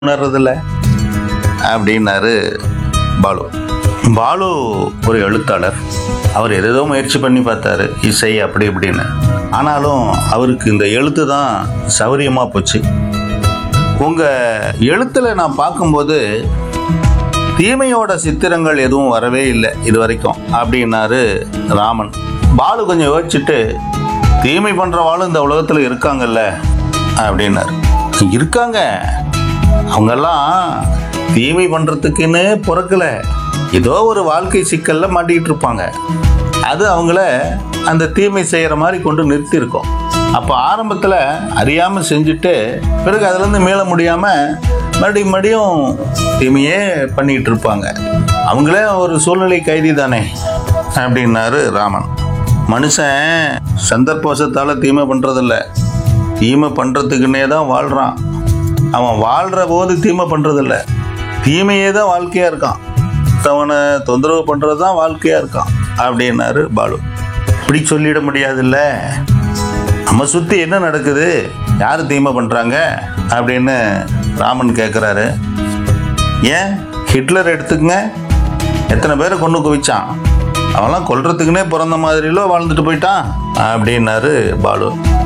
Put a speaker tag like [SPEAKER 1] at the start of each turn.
[SPEAKER 1] உணர்றதில்ல அப்படின்னாரு பாலு பாலு ஒரு எழுத்தாளர் அவர் எதேதோ முயற்சி பண்ணி பார்த்தாரு இசை அப்படி இப்படின்னு ஆனாலும் அவருக்கு இந்த எழுத்து தான் சௌரியமாக போச்சு உங்கள் எழுத்தில் நான் பார்க்கும்போது தீமையோட சித்திரங்கள் எதுவும் வரவே இல்லை இது வரைக்கும் அப்படின்னாரு ராமன் பாலு கொஞ்சம் யோசிச்சுட்டு தீமை பண்ணுறவாளும் இந்த உலகத்தில் இருக்காங்கல்ல அப்படின்னாரு இருக்காங்க அவங்கெல்லாம் தீமை பண்ணுறதுக்குன்னு பிறக்கல ஏதோ ஒரு வாழ்க்கை சிக்கல்ல மாட்டிக்கிட்டு இருப்பாங்க அது அவங்கள அந்த தீமை செய்கிற மாதிரி கொண்டு நிறுத்தியிருக்கோம் அப்போ ஆரம்பத்தில் அறியாமல் செஞ்சுட்டு பிறகு அதுலேருந்து மீள முடியாமல் மறுபடியும் மறுபடியும் தீமையே பண்ணிக்கிட்டு இருப்பாங்க அவங்களே ஒரு சூழ்நிலை கைதி தானே அப்படின்னாரு ராமன் மனுஷன் சந்தர்ப்பவசத்தால் தீமை பண்ணுறதில்ல தீமை பண்ணுறதுக்குன்னே தான் வாழ்கிறான் அவன் வாழ்கிற போது தீமை பண்ணுறதில்ல தீமையே தான் வாழ்க்கையாக இருக்கான் அவனை தொந்தரவு பண்ணுறது தான் வாழ்க்கையாக இருக்கான் அப்படின்னாரு பாலு இப்படி சொல்லிட முடியாதுல்ல நம்ம சுற்றி என்ன நடக்குது யார் தீமை பண்ணுறாங்க அப்படின்னு ராமன் கேட்குறாரு ஏன் ஹிட்லர் எடுத்துக்கங்க எத்தனை பேரை கொண்டு குவிச்சான் அவன்லாம் கொல்றதுக்குன்னே பிறந்த மாதிரிலோ வாழ்ந்துட்டு போயிட்டான் அப்படின்னாரு பாலு